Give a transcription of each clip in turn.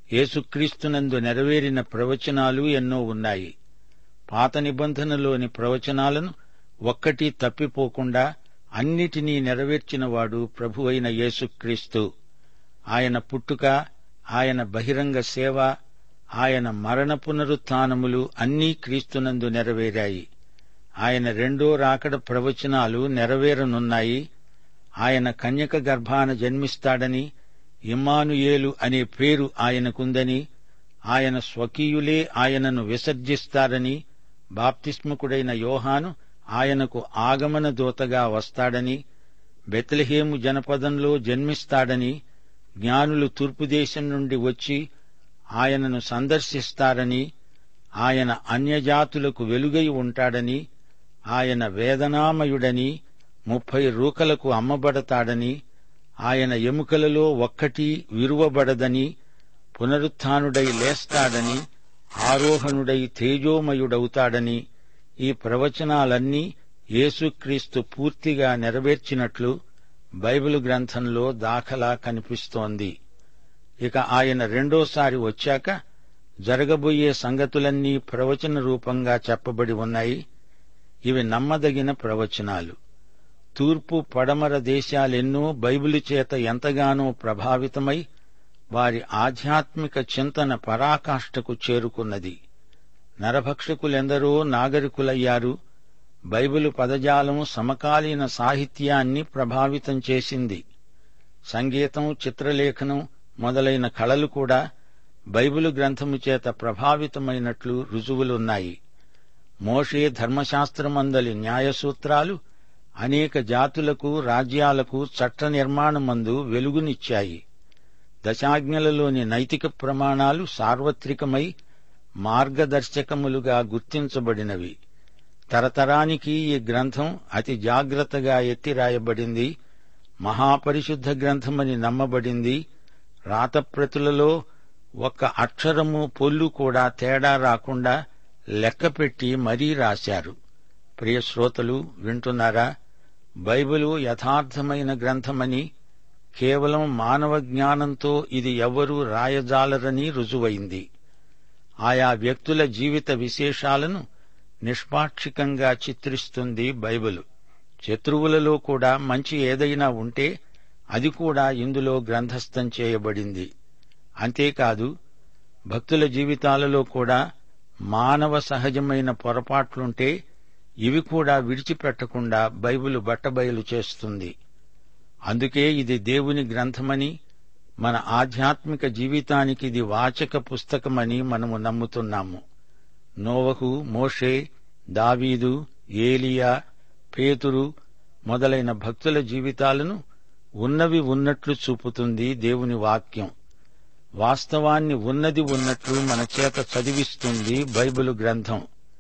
యేసుక్రీస్తునందు నెరవేరిన ప్రవచనాలు ఎన్నో ఉన్నాయి పాత నిబంధనలోని ప్రవచనాలను ఒక్కటి తప్పిపోకుండా అన్నిటినీ నెరవేర్చినవాడు ప్రభువైన యేసుక్రీస్తు ఆయన పుట్టుక ఆయన బహిరంగ సేవ ఆయన మరణ పునరుత్నములు అన్నీ క్రీస్తునందు నెరవేరాయి ఆయన రెండో రాకడ ప్రవచనాలు నెరవేరనున్నాయి ఆయన కన్యక గర్భాన జన్మిస్తాడని ఇమ్మానుయేలు అనే పేరు ఆయనకుందని ఆయన స్వకీయులే ఆయనను విసర్జిస్తారని బాప్తిస్ముకుడైన యోహాను ఆయనకు ఆగమన దూతగా వస్తాడని బెత్లహేము జనపదంలో జన్మిస్తాడని జ్ఞానులు తూర్పు దేశం నుండి వచ్చి ఆయనను సందర్శిస్తారని ఆయన అన్యజాతులకు వెలుగై ఉంటాడని ఆయన వేదనామయుడని ముప్పై రూకలకు అమ్మబడతాడని ఆయన ఎముకలలో ఒక్కటి విరువబడదని పునరుత్డై లేస్తాడని ఆరోహణుడై తేజోమయుడవుతాడని ఈ ప్రవచనాలన్నీ యేసుక్రీస్తు పూర్తిగా నెరవేర్చినట్లు బైబిలు గ్రంథంలో దాఖలా కనిపిస్తోంది ఇక ఆయన రెండోసారి వచ్చాక జరగబోయే సంగతులన్నీ ప్రవచన రూపంగా చెప్పబడి ఉన్నాయి ఇవి నమ్మదగిన ప్రవచనాలు తూర్పు పడమర దేశాలెన్నో బైబిలు చేత ఎంతగానో ప్రభావితమై వారి ఆధ్యాత్మిక చింతన పరాకాష్ఠకు చేరుకున్నది నరభక్షకులెందరో నాగరికులయ్యారు బైబిలు పదజాలం సమకాలీన సాహిత్యాన్ని ప్రభావితం చేసింది సంగీతం చిత్రలేఖనం మొదలైన కళలు కూడా బైబిలు గ్రంథము చేత ప్రభావితమైనట్లు రుజువులున్నాయి మోషే ధర్మశాస్త్రమందలి న్యాయసూత్రాలు అనేక జాతులకు రాజ్యాలకు చట్ట నిర్మాణమందు వెలుగునిచ్చాయి దశాజ్ఞలలోని నైతిక ప్రమాణాలు సార్వత్రికమై మార్గదర్శకములుగా గుర్తించబడినవి తరతరానికి ఈ గ్రంథం అతి జాగ్రత్తగా ఎత్తిరాయబడింది మహాపరిశుద్ధ గ్రంథమని నమ్మబడింది రాతప్రతులలో ఒక్క అక్షరము పొల్లు కూడా తేడా రాకుండా లెక్కపెట్టి మరీ రాశారు ప్రియ శ్రోతలు వింటున్నారా బైబిలు యథార్థమైన గ్రంథమని కేవలం మానవ జ్ఞానంతో ఇది ఎవ్వరూ రాయజాలరని రుజువైంది ఆయా వ్యక్తుల జీవిత విశేషాలను నిష్పాక్షికంగా చిత్రిస్తుంది బైబిలు శత్రువులలో కూడా మంచి ఏదైనా ఉంటే అది కూడా ఇందులో గ్రంథస్థం చేయబడింది అంతేకాదు భక్తుల జీవితాలలో కూడా మానవ సహజమైన పొరపాట్లుంటే ఇవి కూడా విడిచిపెట్టకుండా బైబిలు బట్టబయలు చేస్తుంది అందుకే ఇది దేవుని గ్రంథమని మన ఆధ్యాత్మిక జీవితానికి ఇది వాచక పుస్తకమని మనము నమ్ముతున్నాము నోవహు మోషే దావీదు ఏలియా పేతురు మొదలైన భక్తుల జీవితాలను ఉన్నవి ఉన్నట్లు చూపుతుంది దేవుని వాక్యం వాస్తవాన్ని ఉన్నది ఉన్నట్లు మన చేత చదివిస్తుంది బైబిలు గ్రంథం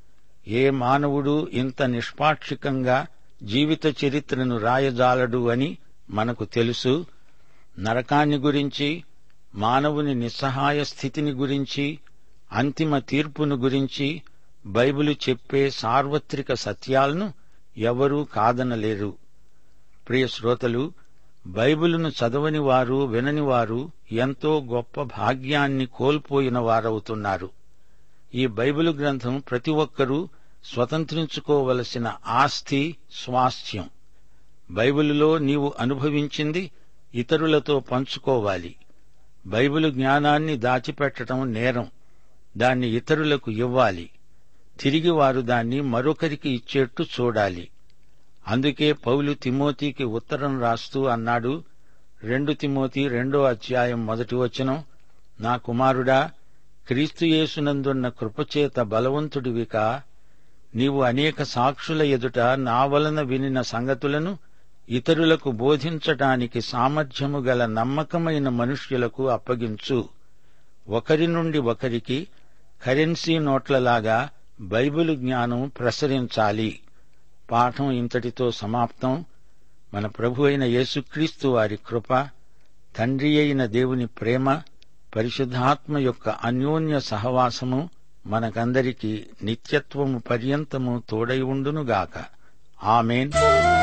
ఏ మానవుడు ఇంత నిష్పాక్షికంగా జీవిత చరిత్రను రాయజాలడు అని మనకు తెలుసు నరకాన్ని గురించి మానవుని నిస్సహాయ స్థితిని గురించి అంతిమ తీర్పును గురించి బైబిలు చెప్పే సార్వత్రిక సత్యాలను ఎవరూ కాదనలేరు ప్రియ శ్రోతలు బైబిలును చదవని వారు వినని వారు ఎంతో గొప్ప భాగ్యాన్ని కోల్పోయిన వారవుతున్నారు ఈ బైబిలు గ్రంథం ప్రతి ఒక్కరూ స్వతంత్రించుకోవలసిన ఆస్తి స్వాస్థ్యం బైబిలులో నీవు అనుభవించింది ఇతరులతో పంచుకోవాలి బైబిలు జ్ఞానాన్ని దాచిపెట్టడం నేరం దాన్ని ఇతరులకు ఇవ్వాలి తిరిగి వారు దాన్ని మరొకరికి ఇచ్చేట్టు చూడాలి అందుకే పౌలు తిమోతికి ఉత్తరం రాస్తూ అన్నాడు రెండు తిమోతి రెండో అధ్యాయం మొదటి వచనం నా కుమారుడా క్రీస్తుయేసునందున్న కృపచేత బలవంతుడివిక నీవు అనేక సాక్షుల ఎదుట నా వలన వినిన సంగతులను ఇతరులకు బోధించటానికి సామర్థ్యము గల నమ్మకమైన మనుష్యులకు అప్పగించు ఒకరి నుండి ఒకరికి కరెన్సీ నోట్లలాగా బైబిలు జ్ఞానం ప్రసరించాలి పాఠం ఇంతటితో సమాప్తం మన ప్రభు అయిన యేసుక్రీస్తు వారి కృప తండ్రి అయిన దేవుని ప్రేమ పరిశుద్ధాత్మ యొక్క అన్యోన్య సహవాసము మనకందరికీ నిత్యత్వము పర్యంతము తోడై ఉండునుగాక ఆమెన్